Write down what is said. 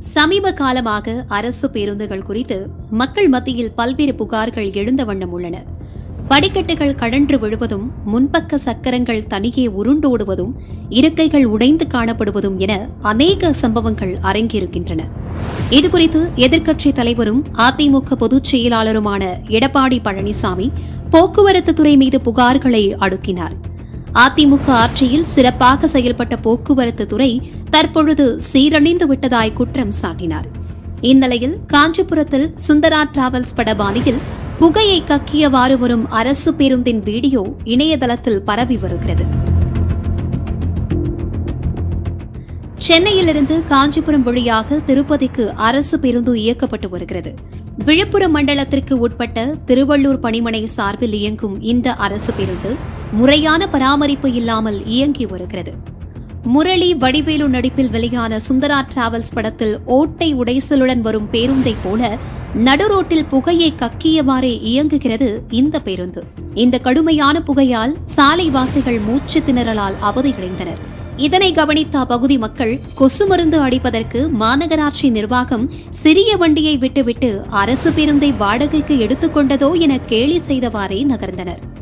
சமீப காலமாக அரசு பேருந்துகள் குறித்து மக்கள் மத்தியில் பல்வேறு புகார்கள் எழுந்த வண்ணம் உள்ளன படிக்கட்டுகள் கழன்று விழுவதும் முன்பக்க சக்கரங்கள் தனியே உருண்டோடுவதும் இருக்கைகள் உடைந்து காணப்படுவதும் என அநேக சம்பவங்கள் அரங்கேறுகின்றன இதுகுறித்து எதிர்க்கட்சித் தலைவரும் அதிமுக பொதுச் செயலாளருமான எடப்பாடி பழனிசாமி போக்குவரத்து துறை மீது புகார்களை அடுக்கினார் அதிமுக ஆட்சியில் சிறப்பாக செயல்பட்ட போக்குவரத்து துறை தற்பொழுது சீரழிந்து விட்டதாய் குற்றம் சாட்டினார் இந்நிலையில் காஞ்சிபுரத்தில் சுந்தரா டிராவல்ஸ் படபாணியில் புகையை கக்கியவாறு வரும் அரசு பேருந்தின் வீடியோ இணையதளத்தில் பரவி வருகிறது சென்னையிலிருந்து காஞ்சிபுரம் வழியாக திருப்பதிக்கு அரசு பேருந்து இயக்கப்பட்டு வருகிறது விழுப்புரம் மண்டலத்திற்கு உட்பட்ட திருவள்ளூர் பணிமனை சார்பில் இயங்கும் இந்த அரசு பேருந்து முறையான பராமரிப்பு இல்லாமல் இயங்கி வருகிறது முரளி வடிவேலு நடிப்பில் வெளியான சுந்தரா டிராவல்ஸ் படத்தில் ஓட்டை உடைசலுடன் வரும் பேருந்தைப் போல நடுரோட்டில் புகையை கக்கியவாறே இயங்குகிறது இந்த பேருந்து இந்த கடுமையான புகையால் சாலைவாசிகள் மூச்சு திணறலால் அவதியடைந்தனர் இதனை கவனித்த அப்பகுதி மக்கள் கொசு மருந்து அடிப்பதற்கு மாநகராட்சி நிர்வாகம் சிறிய வண்டியை விட்டுவிட்டு அரசு பேருந்தை வாடகைக்கு எடுத்துக்கொண்டதோ என கேலி செய்தவாறே நகர்ந்தனர்